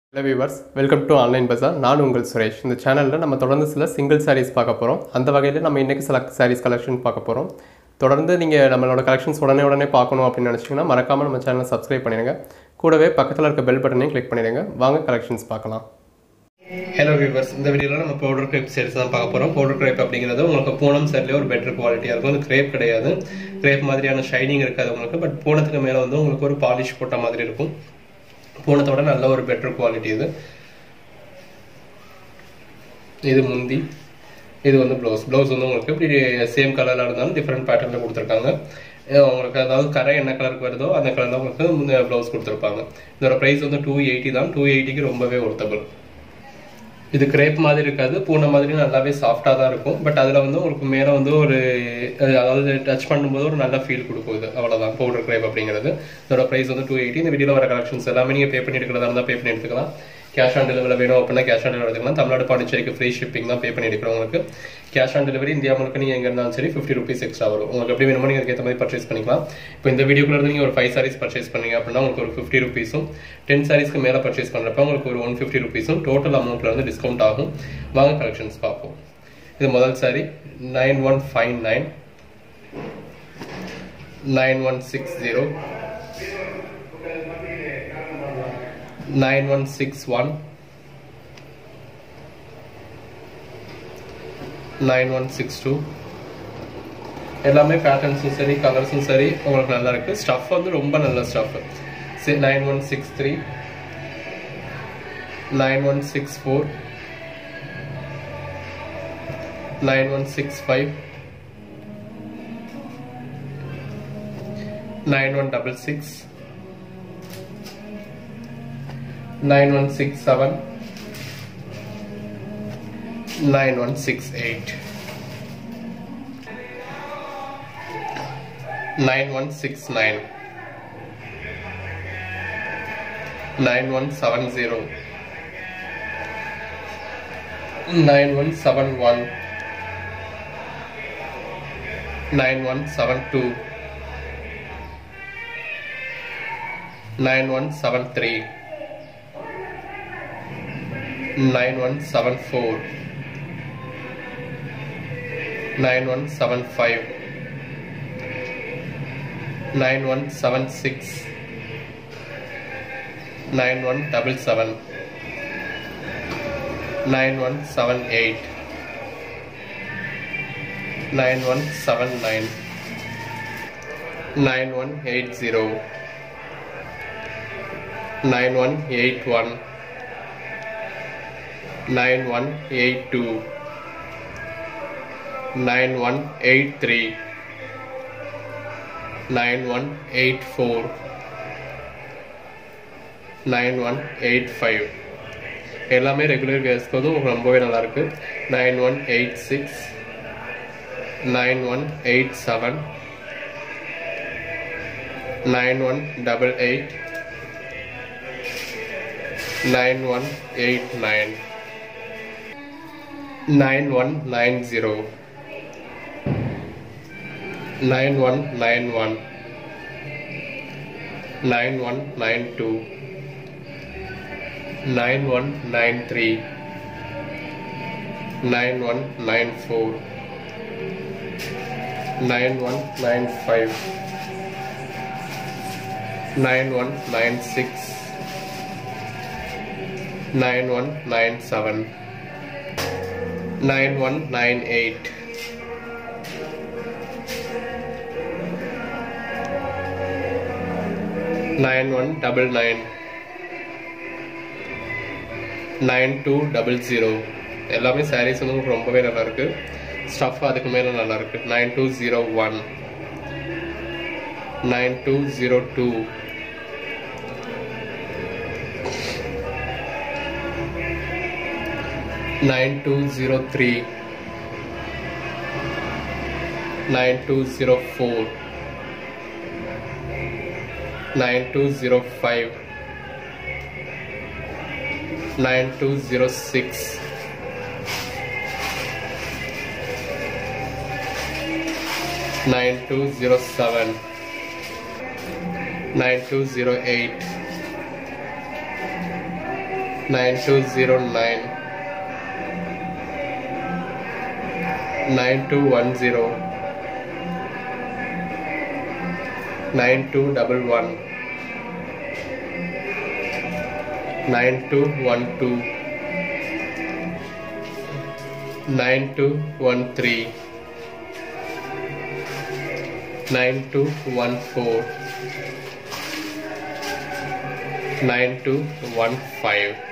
hello viewers welcome to online bazaar நான் உங்கள் சுரேஷ் இந்த சேனலில் நம்ம தொடர்ந்து சில சிங்கிள் சாரீஸ் பார்க்க போகிறோம் அந்த வகையில் நம்ம இன்றைக்கி சில சாரீஸ் கலெக்ஷன் பார்க்க போகிறோம் தொடர்ந்து நீங்கள் நம்மளோட கலெக்ஷன்ஸ் உடனே உடனே பார்க்கணும் அப்படின்னு நினச்சிங்கன்னா மறக்காமல் நம்ம சேனலை சப்ஸ்கிரைப் பண்ணிடுங்க கூடவே பக்கத்தில் இருக்க பெல் பட்டனையும் கிளிக் பண்ணிடுங்க வாங்க கலெக்ஷன்ஸ் பார்க்கலாம் ஹலோ வியூவர்ஸ் இந்த வீடியோவில் நம்ம பவுடர் கிரேப் செட்ஸ் தான் பார்க்க போகிறோம் பவுடர் கிரேப் அப்படிங்கிறது உங்களுக்கு பூனம் செட்லேயே ஒரு பெட்டர் குவாலிட்டியாக இருக்கும் அது கிரேப் கிடையாது கிரேப் மாதிரியான ஷைனிங் இருக்காது உங்களுக்கு பட் பூனத்துக்கு மேலே வந்து உங்களுக்கு ஒரு பாலிஷ் போட்ட மாதிரி இருக்கும் பூனத்தோட நல்ல ஒரு பெட்டர் குவாலிட்டி இது இது முந்தி இது வந்து ப்ளவுஸ் ப்ளவுஸ் வந்து உங்களுக்கு இப்படி சேம் கலரில் இருந்தாலும் டிஃப்ரெண்ட் பேட்டர்னில் கொடுத்துருக்காங்க அஹ் உங்களுக்கு அதாவது கரை என்ன கலருக்கு வருதோ அந்த கலர் தான் உங்களுக்கு ப்ளவுஸ் கொடுத்துருப்பாங்க இதோட ப்ரைஸ் வந்து டூ எயிட்டி தான் டூ எயிட்டிக்கு ரொம்பவே ஒர்த்தபிள் இது கிரேப் மாதிரி இருக்காது பூனை மாதிரி நல்லாவே சாஃப்டாக தான் இருக்கும் பட் அதில் வந்து உங்களுக்கு மேலே வந்து ஒரு அஹ், அதாவது டச் பண்ணும்போது ஒரு நல்ல ஃபீல் கொடுக்கும் இது அவ்வளோதான் பவுடர் கிரேப் அப்படிங்கிறது இதோட ப்ரைஸ் வந்து டூ எயிட்டி இந்த வீடியோவில் வர கலெக்ஷன்ஸ் எல்லாமே நீங்கள் பே பண்ணி எடுக்கிறதா இருந்தால் பே பண்ணி எடுத்துக்கலாம் கேஷ் ஆன் டெலிவரி வேணும் அப்படின்னா கேஷ் ஆன் டெலிவரி எடுத்துக்கலாம் தமிழ்நாடு பாண்டிச்சேரிக்கு ஃப்ரீ ஷிப்பிங் தான் பே பண்ணி எடுக்கிறவங்களுக்கு கேஷ் ஆன் டெலிவரி இந்தியா முழுக்க நீங்கள் எங்கே இருந்தாலும் சரி ஃபிஃப்டி ருபீஸ் எக்ஸ்ட்ரா வரும் உங்களுக்கு எப்படி வேணுமோ நீங்கள் அதுக்கேற்ற மாதிரி பர்ச்சேஸ் பண்ணிக்கலாம் இப்போ இந்த வீடியோக்குள்ள இருந்து நீங்கள் ஒரு ஃபைவ் சாரீஸ் பர்ச்சேஸ் பண்ணீங்க அப்படின்னா உங்களுக்கு ஒரு ஃபிஃப்டி ருபீஸும் டென் சாரீஸ்க்கு மேலே பர்ச்சேஸ் பண்ணுறப்ப உங்களுக்கு ஒரு ஒன் ஃபிஃப்டி ருபீஸும் டோட்டல் அமௌண்ட்டில் வந்து டிஸ்கவுண்ட் ஆகும் வாங்க கலெக்ஷன்ஸ் பார்ப்போம் இது முதல் sorry nine one five nine nine one six zero nine one six one nine one six two எல்லாமே பேட்டர்ன்ஸும் சரி கலர்ஸும் சரி உங்களுக்கு நல்லா இருக்கு ஸ்டஃப் வந்து ரொம்ப நல்ல stuff nine one six three nine one six four nine one six five nine one double six nine one six seven nine one six eight nine one six nine nine one seven zero nine one seven one nine one seven two nine one seven three nine one seven four nine one seven five nine one seven six nine one double seven nine one seven eight nine one seven nine nine one eight zero nine one eight one nine one eight two nine one eight three nine one eight four nine one eight five எல்லாமே regular கேஸ்க்கு வந்து உங்களுக்கு ரொம்பவே நல்லா இருக்கு nine one eight six nine one eight seven nine one double eight nine one eight nine nine one nine zero nine one nine one nine one nine two nine one nine three nine one nine four nine one nine five nine one nine six nine one nine seven nine one nine eight nine one double nine nine two double zero எல்லாமே சாரீஸ் வந்து உங்களுக்கு ரொம்பவே நல்லா இருக்கு stuff அதுக்கு மேல நல்லா இருக்கு nine two zero one nine two zero two nine two zero three nine two zero four nine two zero five nine two zero six nine two zero seven nine two zero eight nine two zero nine nine two one zero nine two double one nine two one two nine two one three nine two one four nine two one five